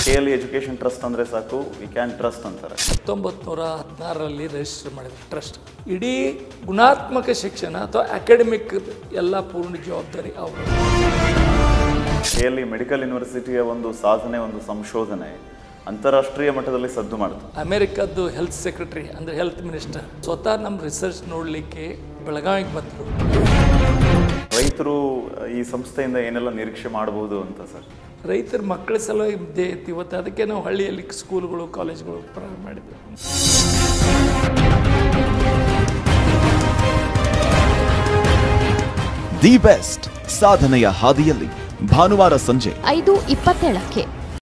K L education trust ಅಂದರೆ ಸಾಕು we can trust ಅಂತಾರೆ ಹತ್ತೊಂಬತ್ತು ನೂರ ಹದಿನಾರರಲ್ಲಿ ರಿಜಿಸ್ಟರ್ ಮಾಡಿದ್ರು ಟ್ರಸ್ಟ್ ಇಡೀ ಗುಣಾತ್ಮಕ ಶಿಕ್ಷಣ ಅಥವಾ ಅಕಾಡೆಮಿಕ್ ಎಲ್ಲ ಪೂರ್ಣ ಜವಾಬ್ದಾರಿ ಅವರು ಕೆ ಎಲ್ ಇ ಮೆಡಿಕಲ್ ಯೂನಿವರ್ಸಿಟಿಯ ಒಂದು ಸಾಧನೆ ಒಂದು ಸಂಶೋಧನೆ ಅಂತಾರಾಷ್ಟ್ರೀಯ ಮಟ್ಟದಲ್ಲಿ ಸದ್ದು ಮಾಡಿತು ಅಮೆರಿಕದ್ದು ಹೆಲ್ತ್ ಸೆಕ್ರೆಟರಿ ಅಂದರೆ ಹೆಲ್ತ್ ಮಿನಿಸ್ಟರ್ ಸ್ವತಃ ನಮ್ಮ ರಿಸರ್ಚ್ ನೋಡಲಿಕ್ಕೆ ಬೆಳಗಾವಿಗೆ ಬಂದರು ರೈತರು ಈ ಸಂಸ್ಥೆಯಿಂದ ಏನೆಲ್ಲ ನಿರೀಕ್ಷೆ ಮಾಡಬಹುದು ಅಂತ ಸರ್ ರೈತರ ಮಕ್ಕಳ ಸಲುವಾಗಿ ಇದ್ದೇ ಇತ್ತು ಇವತ್ತು ಅದಕ್ಕೆ ನಾವು ಹಳ್ಳಿಯಲ್ಲಿ ಸ್ಕೂಲ್ಗಳು ಕಾಲೇಜ್ಗಳು ಪ್ರಾರಂಭ ಮಾಡಿದ್ವಿ ದಿ ಬೆಸ್ಟ್ ಸಾಧನೆಯ ಹಾದಿಯಲ್ಲಿ ಭಾನುವಾರ ಸಂಜೆ ಐದು ಇಪ್ಪತ್ತೇಳಕ್ಕೆ